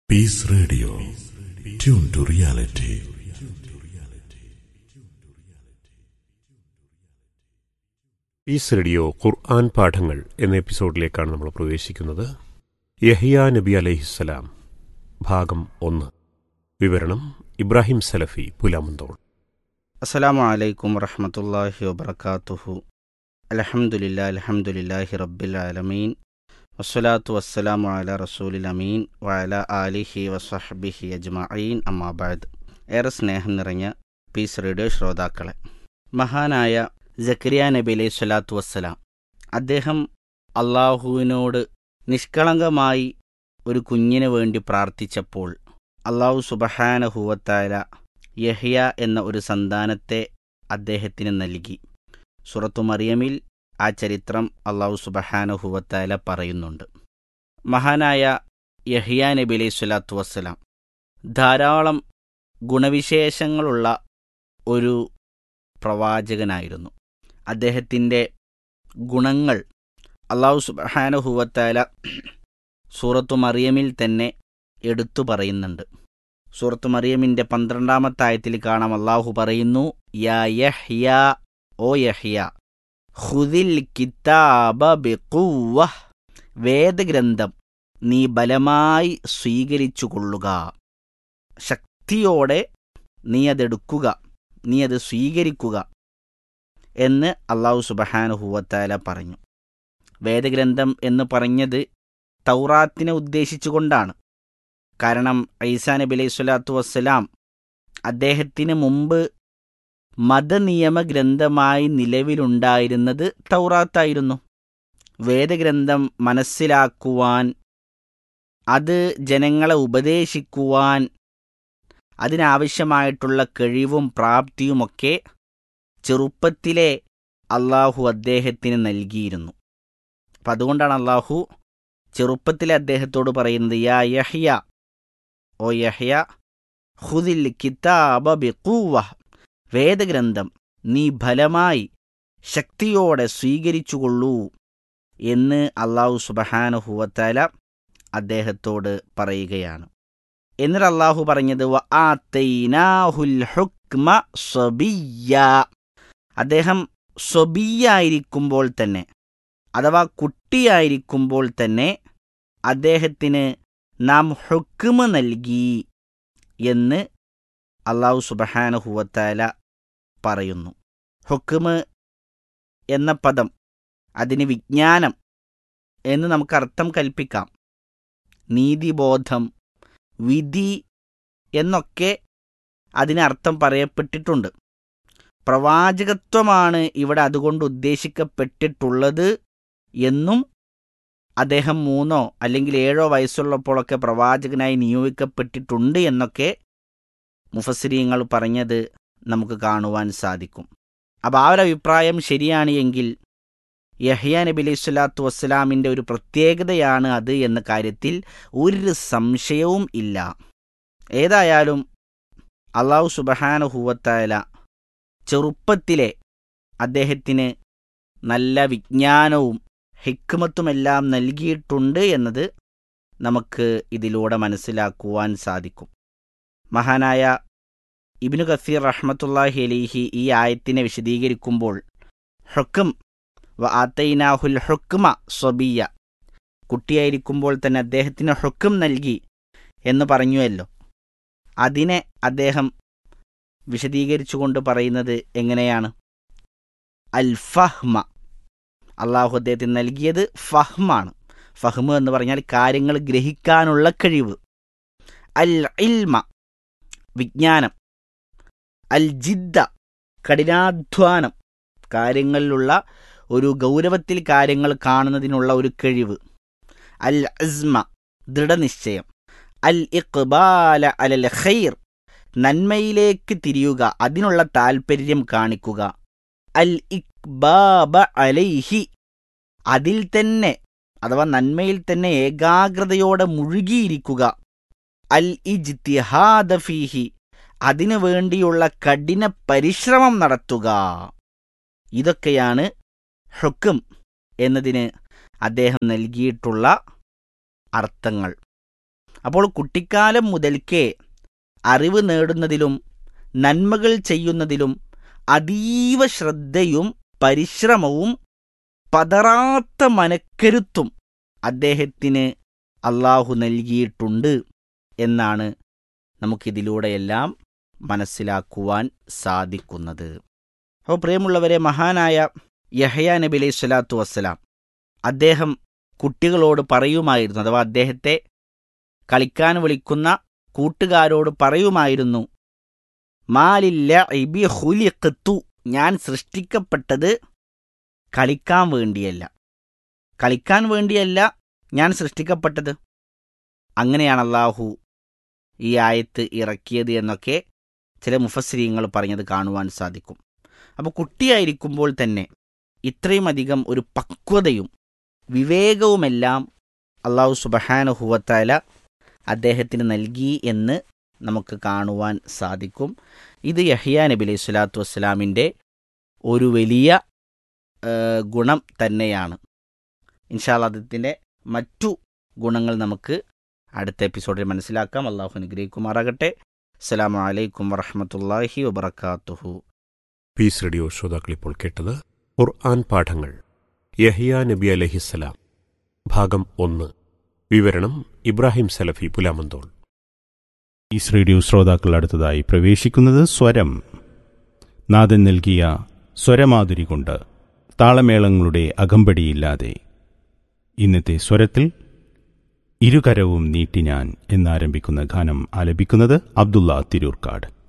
Peace Radio. Tune to reality. Peace radio Quran പാഠങ്ങൾ എന്ന എപ്പിസോഡിലേക്കാണ് നമ്മൾ പ്രവേശിക്കുന്നത് യഹിയ നബി അലൈഹിസ്സലാം ഭാഗം ഒന്ന് വിവരണം ഇബ്രാഹിം സലഫി പുലാമന്തോൾ അസ്സലാമു അലൈക്കും വറഹമത്തല്ലാഹി വബർക്കാത്തുഹു അലഹമുല്ലാ അലഹമുല്ലാഹി റബ്ബിൽ ആലമീൻ വസ്സലാത്തു വസ്സലാമു അല റസൂലിൽ അമീൻ വഅല ആലിഹി വസഹബിഹി അജ്മഈൻ അമ്മാബാദ് ഏറെ സ്നേഹം നിറഞ്ഞ പീസ് റേഡിയോ ശ്രോതാക്കളെ മഹാനായ ജക്കരിയ നബി അലൈഹി സ്വലാത്തു വസ്സലാം അദ്ദേഹം അള്ളാഹുവിനോട് നിഷ്കളങ്കമായി ഒരു കുഞ്ഞിന് വേണ്ടി പ്രാർത്ഥിച്ചപ്പോൾ അള്ളാഹു സുബഹാനഹുവത്തായ യഹ്യ എന്ന ഒരു സന്താനത്തെ അദ്ദേഹത്തിന് നൽകി സുറത്തു മറിയമിൽ ആ ചരിത്രം അള്ളാഹു സുബഹാനഹുവത്തായ പറയുന്നുണ്ട് മഹാനായ യഹിയ നബി അലൈഹി സ്വലാത്തു വസ്സലാം ധാരാളം ഗുണവിശേഷങ്ങളുള്ള ഒരു പ്രവാചകനായിരുന്നു അദ്ദേഹത്തിൻ്റെ ഗുണങ്ങൾ അള്ളാഹു സുബഹാനഹുവത്തായ സൂറത്തു മറിയമിൽ തന്നെ എടുത്തു പറയുന്നുണ്ട് സൂറത്ത് മറിയമിൻ്റെ പന്ത്രണ്ടാമത്തെ ആയത്തിൽ കാണാം അള്ളാഹു പറയുന്നു യാ യഹ്യ ഓ യഹ്യ ഹുദിൽ കിതാബ ബിഖുവ്വ വേദഗ്രന്ഥം നീ ബലമായി സ്വീകരിച്ചു കൊള്ളുക ശക്തിയോടെ നീ അതെടുക്കുക നീ അത് സ്വീകരിക്കുക എന്ന് അള്ളാഹു സുബഹാനുഹുവത്താല പറഞ്ഞു വേദഗ്രന്ഥം എന്ന് പറഞ്ഞത് തൗറാത്തിനെ ഉദ്ദേശിച്ചുകൊണ്ടാണ് കാരണം ഐസാ നബി അലൈഹി സ്വലാത്തു വസ്സലാം അദ്ദേഹത്തിന് മുമ്പ് മതനിയമ ഗ്രന്ഥമായി നിലവിലുണ്ടായിരുന്നത് തൗറാത്തായിരുന്നു വേദഗ്രന്ഥം മനസ്സിലാക്കുവാൻ അത് ജനങ്ങളെ ഉപദേശിക്കുവാൻ അതിനാവശ്യമായിട്ടുള്ള കഴിവും പ്രാപ്തിയുമൊക്കെ ചെറുപ്പത്തിലെ അള്ളാഹു അദ്ദേഹത്തിന് നൽകിയിരുന്നു അപ്പം അതുകൊണ്ടാണ് അള്ളാഹു ചെറുപ്പത്തിലെ അദ്ദേഹത്തോട് പറയുന്നത് യാ യഹ്യ ഓ യഹ്യ ഹുദിൽ കിതാബ ബിഖുവ വേദഗ്രന്ഥം നീ ഫലമായി ശക്തിയോടെ സ്വീകരിച്ചുകൊള്ളൂ എന്ന് അള്ളാഹു സുബഹാനുഹുവത്താല അദ്ദേഹത്തോട് പറയുകയാണ് എന്നിട്ട് അള്ളാഹു പറഞ്ഞത് വ ആത്തൈനാഹുൽ ഹുക്മ സ്വബിയ അദ്ദേഹം സ്വബിയായിരിക്കുമ്പോൾ തന്നെ അഥവാ കുട്ടിയായിരിക്കുമ്പോൾ തന്നെ അദ്ദേഹത്തിന് നാം ഹുക്മ നൽകി എന്ന് അള്ളാഹു സുബഹാനുഹുവത്താല പറയുന്നു ഹുക്മ് എന്ന പദം അതിന് വിജ്ഞാനം എന്ന് നമുക്ക് അർത്ഥം കൽപ്പിക്കാം നീതിബോധം വിധി എന്നൊക്കെ അതിനർത്ഥം പറയപ്പെട്ടിട്ടുണ്ട് പ്രവാചകത്വമാണ് ഇവിടെ അതുകൊണ്ട് ഉദ്ദേശിക്കപ്പെട്ടിട്ടുള്ളത് എന്നും അദ്ദേഹം മൂന്നോ അല്ലെങ്കിൽ ഏഴോ വയസ്സുള്ളപ്പോഴൊക്കെ പ്രവാചകനായി നിയോഗിക്കപ്പെട്ടിട്ടുണ്ട് എന്നൊക്കെ മുഫസിരിയങ്ങൾ പറഞ്ഞത് നമുക്ക് കാണുവാൻ സാധിക്കും അപ്പോൾ ആ ഒരു അഭിപ്രായം ശരിയാണ് എങ്കിൽ യഹ്യ നബി അലൈഹി സ്വലാത്തു വസ്സലാമിൻ്റെ ഒരു പ്രത്യേകതയാണ് അത് എന്ന കാര്യത്തിൽ ഒരു സംശയവും ഇല്ല ഏതായാലും അള്ളാഹു സുബഹാനുഹൂവത്തായ ചെറുപ്പത്തിലെ അദ്ദേഹത്തിന് നല്ല വിജ്ഞാനവും ഹിക്മത്തുമെല്ലാം നൽകിയിട്ടുണ്ട് എന്നത് നമുക്ക് ഇതിലൂടെ മനസ്സിലാക്കുവാൻ സാധിക്കും മഹാനായ ഇബിനു കസീർ റഹ്മത്തുല്ലാഹി അലിഹി ഈ ആയത്തിനെ വിശദീകരിക്കുമ്പോൾ ഹുക്കും വ ആത്തൈനാഹുൽ ഹുക്മ സ്വബിയ കുട്ടിയായിരിക്കുമ്പോൾ തന്നെ അദ്ദേഹത്തിന് ഹുക്കും നൽകി എന്ന് പറഞ്ഞുവല്ലോ അതിനെ അദ്ദേഹം വിശദീകരിച്ചുകൊണ്ട് പറയുന്നത് എങ്ങനെയാണ് അൽ ഫഹ്മ അള്ളാഹു അദ്ദേഹത്തിന് നൽകിയത് ഫഹ്മാണ് ഫഹ്മ് എന്ന് പറഞ്ഞാൽ കാര്യങ്ങൾ ഗ്രഹിക്കാനുള്ള കഴിവ് അൽ ഇൽമ വിജ്ഞാനം അൽ ജിദ്ദ കഠിനാധ്വാനം കാര്യങ്ങളിലുള്ള ഒരു ഗൗരവത്തിൽ കാര്യങ്ങൾ കാണുന്നതിനുള്ള ഒരു കഴിവ് അൽ അസ്മ ദൃഢനിശ്ചയം അൽ ഇഖ്ബാല അലൽ ഖൈർ നന്മയിലേക്ക് തിരിയുക അതിനുള്ള താൽപ്പര്യം കാണിക്കുക അൽ ഇക്ബാബ അലൈഹി അതിൽ തന്നെ അഥവാ നന്മയിൽ തന്നെ ഏകാഗ്രതയോടെ മുഴുകിയിരിക്കുക അൽ ഇജ്തിഹാദ ഫീഹി അതിനു വേണ്ടിയുള്ള കഠിന പരിശ്രമം നടത്തുക ഇതൊക്കെയാണ് ഹുക്കും എന്നതിന് അദ്ദേഹം നൽകിയിട്ടുള്ള അർത്ഥങ്ങൾ അപ്പോൾ കുട്ടിക്കാലം മുതൽക്കേ അറിവ് നേടുന്നതിലും നന്മകൾ ചെയ്യുന്നതിലും അതീവ ശ്രദ്ധയും പരിശ്രമവും പതറാത്ത മനക്കരുത്തും അദ്ദേഹത്തിന് അള്ളാഹു നൽകിയിട്ടുണ്ട് എന്നാണ് നമുക്കിതിലൂടെയെല്ലാം മനസ്സിലാക്കുവാൻ സാധിക്കുന്നത് അപ്പോൾ പ്രിയമുള്ളവരെ മഹാനായ യഹയ നബി അലൈഹി സ്വലാത്തു വസ്സലാം അദ്ദേഹം കുട്ടികളോട് പറയുമായിരുന്നു അഥവാ അദ്ദേഹത്തെ കളിക്കാൻ വിളിക്കുന്ന കൂട്ടുകാരോട് പറയുമായിരുന്നു മാലില്ല ഇബി ഹുലിഖത്തു ഞാൻ സൃഷ്ടിക്കപ്പെട്ടത് കളിക്കാൻ വേണ്ടിയല്ല കളിക്കാൻ വേണ്ടിയല്ല ഞാൻ സൃഷ്ടിക്കപ്പെട്ടത് അങ്ങനെയാണ് അള്ളാഹു ഈ ആയത്ത് ഇറക്കിയത് എന്നൊക്കെ ചില മുഫസ്രീങ്ങൾ പറഞ്ഞത് കാണുവാൻ സാധിക്കും അപ്പോൾ കുട്ടിയായിരിക്കുമ്പോൾ തന്നെ ഇത്രയും അധികം ഒരു പക്വതയും വിവേകവുമെല്ലാം അള്ളാഹു സുബഹാനുഹുവത്താല അദ്ദേഹത്തിന് നൽകി എന്ന് നമുക്ക് കാണുവാൻ സാധിക്കും ഇത് യഹിയ നബി അലൈഹി സ്വലാത്തു വസ്സലാമിൻ്റെ ഒരു വലിയ ഏഹ്, ഗുണം തന്നെയാണ് ഇൻഷാല്ല അദ്ദേഹത്തിൻ്റെ മറ്റു ഗുണങ്ങൾ നമുക്ക് അടുത്ത എപ്പിസോഡിൽ മനസ്സിലാക്കാം അള്ളാഹു അനുഗ്രഹിക്കുമാറാകട്ടെ അസ്സലാമു അലൈക്കും വറഹമത്തല്ലാഹി വബർക്കാത്തുഹു പീസ് റേഡിയോ ശ്രോതാക്കൾ ഇപ്പോൾ കേട്ടത് ഖുർആൻ പാഠങ്ങൾ യഹിയ നബി അലഹിസ്സലാം ഭാഗം ഒന്ന് വിവരണം ഇബ്രാഹിം സലഫി പുലാമന്തോൾ ഈസ് റേഡിയോ ശ്രോതാക്കൾ അടുത്തതായി പ്രവേശിക്കുന്നത് സ്വരം നാഥൻ നൽകിയ സ്വരമാധുരി കൊണ്ട് താളമേളങ്ങളുടെ അകമ്പടിയില്ലാതെ ഇന്നത്തെ സ്വരത്തിൽ ഇരുകരവും നീട്ടി ഞാൻ എന്നാരംഭിക്കുന്ന ഗാനം ആലപിക്കുന്നത് അബ്ദുള്ള തിരൂർക്കാട്